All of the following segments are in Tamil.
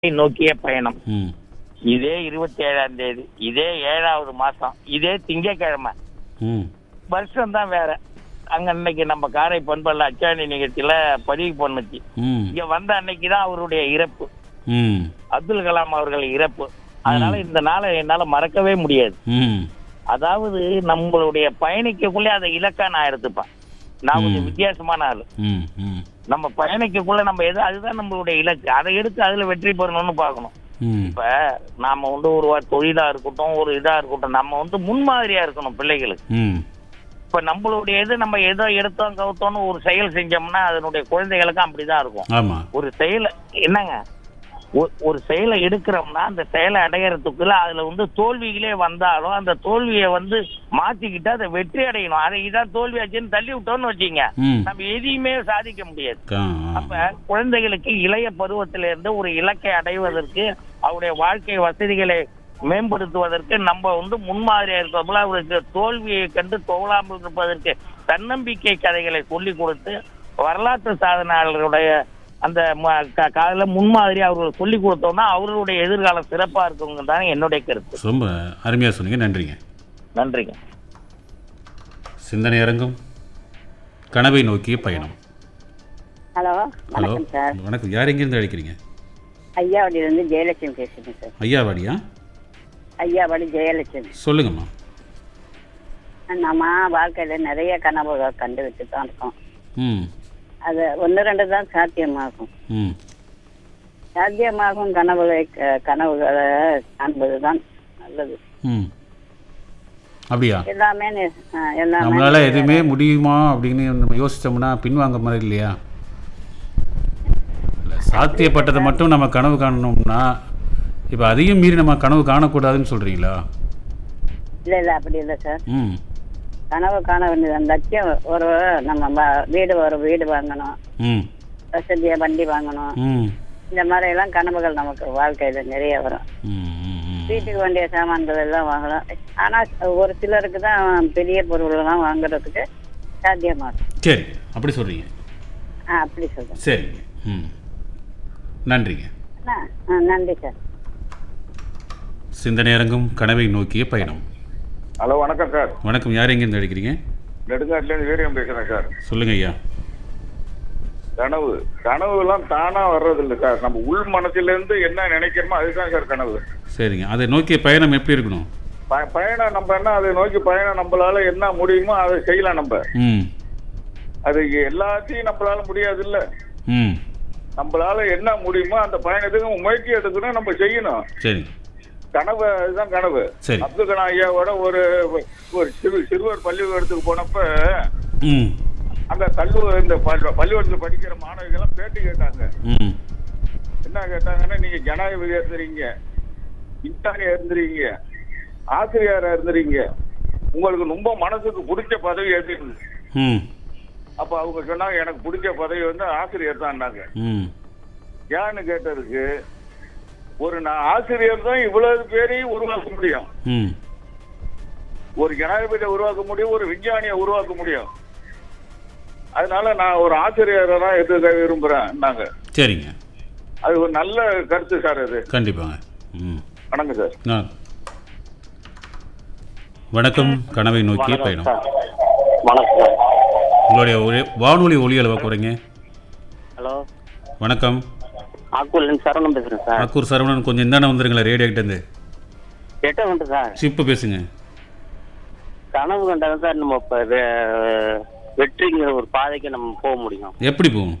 நோக்கிய பயணம் ம் இதே இருபத்தி ஏழாம் தேதி இதே ஏழாவது மாசம் இதே திங்கக்கிழமை ம் வருஷம் தான் வேற அங்க இன்னைக்கு நம்ம காரை பண்பல்ல அச்சாணி நிகழ்ச்சியில பதிவு பண்ணுச்சு ம் இங்க வந்த அன்னைக்கு தான் அவருடைய இறப்பு ம் அப்துல் கலாம் அவர்கள் இறப்பு அதனால இந்த நாளை என்னால மறக்கவே முடியாது ம் அதாவது நம்மளுடைய பயணிக்கக்குள்ளே அதை இலக்கா நான் எடுத்துப்பேன் நான் கொஞ்சம் ம். வித்தியாசமான ஆளு ம் ம் நம்ம பயணிக்கக்குள்ள நம்ம எது அதுதான் நம்மளுடைய இலக்கு அதை எடுத்து அதுல வெற்றி பெறணும்னு பார்க்கணும் ம் இப்ப நாம வந்து ஒரு வா- தொழிலா இருக்கட்டும் ஒரு இதா இருக்கட்டும் நம்ம வந்து முன்மாதிரியா இருக்கணும் பிள்ளைகளுக்கு ம் இப்ப நம்மளுடைய இது நம்ம ஏதோ எடுத்தோம் கவுத்தோம்னு ஒரு செயல் செஞ்சோம்னா அதனுடைய குழந்தைகளுக்கும் அப்படிதான் இருக்கும் ஆமாம் ஒரு செயலை என்னங்க ஒ- ஒரு செயலை எடுக்கிறோம்னா அந்த செயலை அடையறதுக்குள்ள அதுல வந்து தோல்விகளே வந்தாலும் அந்த தோல்வியை வந்து மாத்திக்கிட்டு அதை வெற்றி அடையணும் அதை இதான் தோல்வியாச்சுன்னு தள்ளி விட்டோம்னு வச்சீங்க ம் நம்ம எதையுமே சாதிக்க முடியாது ஆ அப்ப குழந்தைகளுக்கு இளைய பருவத்தில இருந்து ஒரு இலக்கை அடைவதற்கு அவருடைய வாழ்க்கை வசதிகளை மேம்படுத்துவதற்கு நம்ம வந்து முன்மாதிரியா இருக்கோம்ல அவருக்கு தோல்வியை கண்டு தோலாமல் இருப்பதற்கு தன்னம்பிக்கை கதைகளை சொல்லி கொடுத்து வரலாற்று சாதனையாளர்களுடைய அந்த ம- க- காதுல முன்மாதிரி அவர்களுக்கு சொல்லி கொடுத்தோம்னா அவர்களுடைய எதிர்காலம் சிறப்பா இருக்குங்க தான் என்னுடைய கருத்து ரொம்ப அருமையாக சொன்னீங்க நன்றிங்க நன்றிங்க சிந்தனை இறங்கும் கனவை நோக்கிய பயணம் ஹலோ ஹலோ வணக்கம் சார் வணக்கம் யார் எங்கேருந்து அழைக்கிறீங்க ஐயாவடியிலேருந்து ஜெயலட்சுமி பேசுகிறேன் சார் ஐயாவாடியா ஐயாவடி ஜெயலட்சுமி சொல்லுங்கம்மா நம்ம வாழ்க்கையில் நிறைய கனவுகள் கண்டு வச்சு தான் இருக்கோம் ம் அது ஒன்று ரெண்டு தான் சாத்தியமாகும் ம் சாத்தியமாகும் கனவுகளை க- கனவுகளை காண்பது தான் நல்லது ம் அப்படியா எல்லாமே நி- ஆ, எல்லாமே நம்மளால எதுவுமே முடியுமா அப்படின்னு நம்ம யோசிச்சோம்னா பின்வாங்க மாதிரி இல்லையா இல்லை சாத்தியப்பட்டதை மட்டும் நம்ம கனவு காணணும்னா இப்போ அதையும் மீறி நம்ம கனவு காணக்கூடாதுன்னு சொல்கிறீங்களா இல்லை இல்லை அப்படி இல்லை சார் ம் கனவு காண வேண்டியது அந்த லட்சியம் ஒரு நம்ம வ- வீடு ஒரு வீடு வாங்கணும் ம் வசதியாக வண்டி வாங்கணும் ம் இந்த மாதிரி எல்லாம் கனவுகள் நமக்கு வாழ்க்கையில் நிறைய வரும் ம் ம், ம் வீட்டுக்கு வேண்டிய சாமான்கள் எல்லாம் வாங்கலாம் ஆனா ஒரு சிலருக்கு தான் பெரிய பொருள்லாம் வாங்குறதுக்கு சாத்தியமா இருக்கும் சரி அப்படி சொல்கிறீங்க ஆ அப்படி சொல்றேன் சரிங்க ம் நன்றிங்க ஆ, ஆ, நன்றி சார் சிந்தனை இறங்கும் கனவை நோக்கிய பயணம் ஹலோ வணக்கம் சார் வணக்கம் யார் எங்கேருந்து அழைக்கிறீங்க நெடுங்காட்டிலேருந்து வீரியம் பேசுகிறேன் சார் சொல்லுங்க ஐயா கனவு கனவுலாம் தானா வர்றதில்லை சார் நம்ம உள் மனசுலேருந்து என்ன நினைக்கிறோமோ அதுதான் சார் கனவு சரிங்க அதை நோக்கிய பயணம் எப்படி இருக்கணும் ப- பயணம் நம்ம என்ன அதை நோக்கி பயணம் நம்மளால என்ன முடியுமோ அதை செய்யலாம் நம்ம ம் அது எல்லாத்தையும் நம்மளால முடியாது இல்ல ம் நம்மளால என்ன முடியுமோ அந்த பயணத்துக்கு முயற்சி எடுக்கணும் நம்ம செய்யணும் சரி கனவு அதுதான் கனவு சரி அப்துல் கலாம் ஐயாவோட ஒரு ஒரு சிறு சிறுவர் பள்ளிக்கூடத்துக்கு போனப்ப ம் அந்த கல்லூரி இந்த பள்ளி- பள்ளிக்கூடத்தில் படிக்கிற மாணவிகள்லாம் பேட்டி கேட்டாங்க ம் என்ன கேட்டாங்கன்னா நீங்க ஜனாதிபதி இருந்துறீங்க இன்டானி இருந்துறீங்க ஆசிரியரா இருந்துறீங்க உங்களுக்கு ரொம்ப மனசுக்கு பிடிச்ச பதவி எது ம் அப்ப அவங்க சொன்னாங்க எனக்கு பிடிச்ச பதவி வந்து ஆசிரியர் தான்னாங்க ம் ஏன்னு கேட்டதுக்கு ஒரு நான் ஆசிரியர் தான் இவ்வளவு பேரையும் உருவாக்க முடியும் ம் ஒரு ஜனாதிபதியை உருவாக்க முடியும் ஒரு விஞ்ஞானியை உருவாக்க முடியும் அதனால நான் ஒரு ஆசிரியரை தான் எதிர்க்க விரும்புறேன் நாங்க சரிங்க அது ஒரு நல்ல கருத்து சார் அது கண்டிப்பாங்க ம் வணக்கம் சார் ஆ வணக்கம் கனவை நோக்கிய பயணம் வணக்கம் சார் உங்களுடைய ஒரே வானொலி ஒலி அளவை குறைங்க ஹலோ வணக்கம் ஆக்கூர்லேருந்து சரவணம் பேசுறேன் சார் அக்கூர் சரவணன் கொஞ்சம் இந்தாண்ட வந்துருங்களேன் ரேடியோ கிட்டேருந்து எட்ட வந்து சார் இப்போ பேசுங்க கனவு கண்டாங்க சார் நம்ம இப்போ வெற்றிங்கிற ஒரு பாதைக்கு நம்ம போக முடியும் எப்படி போகும்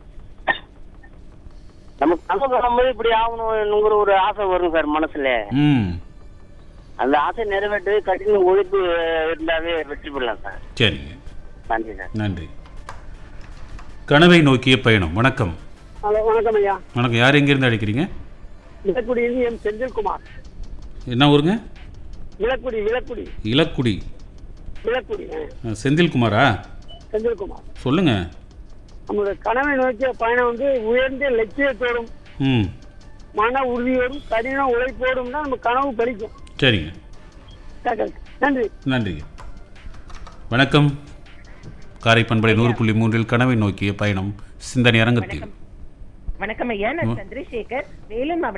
நம்ம கனவு காணும்போது இப்படி ஆகணுங்கிற ஒரு ஆசை வரும் சார் மனசுல ம் அந்த ஆசை நிறைவேற்று கடின உழைப்பு இருந்தாவே வெற்றி பெறலாம் சார் சரிங்க நன்றி சார் நன்றி கனவை நோக்கிய பயணம் வணக்கம் ஹலோ வணக்கம் ஐயா வணக்கம் யார் எங்கேருந்து அழைக்கிறீங்க விளக்குடியிலிருந்து எம் செந்தில்குமார் என்ன ஊருங்க விளக்குடி விளக்குடி இலக்குடி விளக்குடி ஆ, அஹ், செந்தில்குமாரா செந்தில்குமார் சொல்லுங்க நம்மளோட கனவை நோக்கிய பயணம் வந்து உயர்ந்த லட்சியத்தோடும் ம் மன உறுதியோடும் கடின உழைப்போடும் தான் நம்ம கனவு பலிக்கும் சரிங்க கேட்கறது. நன்றி நன்றிங்க வணக்கம் காரை பண்பலை நூறு புள்ளி மூன்றில் கனவை நோக்கிய பயணம் சிந்தனை அரங்கத்தில் வணக்கம் ஐயா நான் சந்திரசேகர் வேலூர் மாவட்டம்